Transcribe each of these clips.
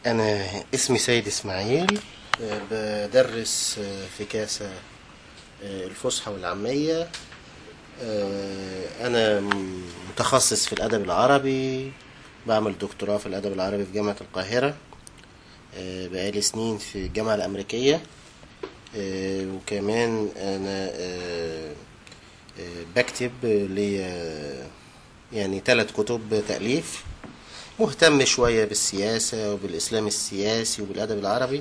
أنا اسمي سيد إسماعيل آه، بدرس آه، في كاسة آه، الفصحى والعامية آه، أنا م- متخصص في الأدب العربي بعمل دكتوراه في الأدب العربي في جامعة القاهرة آه، بقالي سنين في الجامعة الأمريكية آه، وكمان أنا آه، آه، بكتب ليا يعني ثلاث كتب تأليف مهتم شوية بالسياسة وبالإسلام السياسي وبالأدب العربي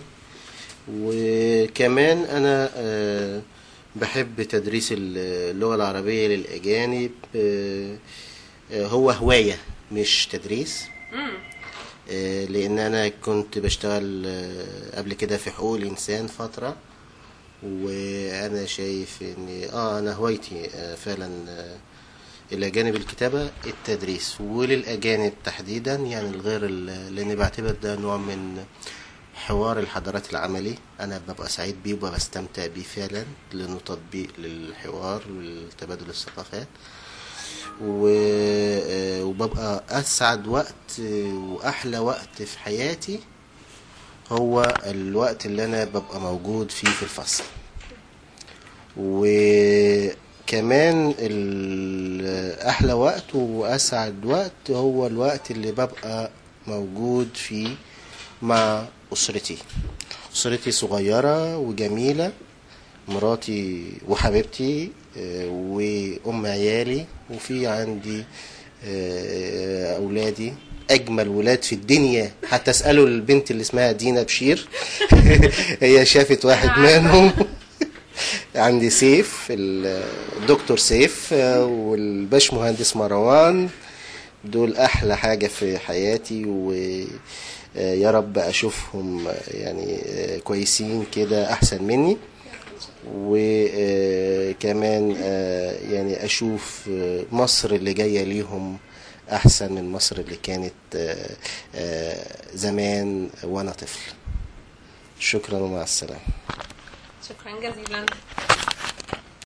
وكمان أنا آه، بحب تدريس اللغة العربية للأجانب آه، آه، هو هواية مش تدريس آه، لأن أنا كنت بشتغل آه، قبل كده في حقوق الإنسان فترة وأنا شايف إن آه أنا هوايتي آه، فعلا آه، إلى جانب الكتابة التدريس وللأجانب تحديدا يعني الغير ال- لأني بعتبر ده نوع من حوار الحضارات العملي أنا ببقى سعيد بيه وببقى بستمتع بيه فعلا لأنه تطبيق للحوار والتبادل الثقافات و... آه، وببقى أسعد وقت آه، وأحلى وقت في حياتي هو الوقت اللي أنا ببقى موجود فيه في الفصل وكمان ال- احلى وقت واسعد وقت هو الوقت اللي ببقى موجود فيه مع اسرتي اسرتي صغيرة وجميلة مراتي وحبيبتي آه، وام عيالي وفي عندي آه، اولادي اجمل ولاد في الدنيا حتى اسالوا البنت اللي اسمها دينا بشير هي شافت واحد منهم عندي سيف الدكتور سيف آه، والباش مهندس مروان دول احلى حاجة في حياتي ويا رب اشوفهم آه، يعني آه، كويسين كده احسن مني وكمان يعني اشوف آه، مصر اللي جاية ليهم احسن من مصر اللي كانت آه، آه، زمان وانا طفل شكرا ومع السلامة شكرا جزيلا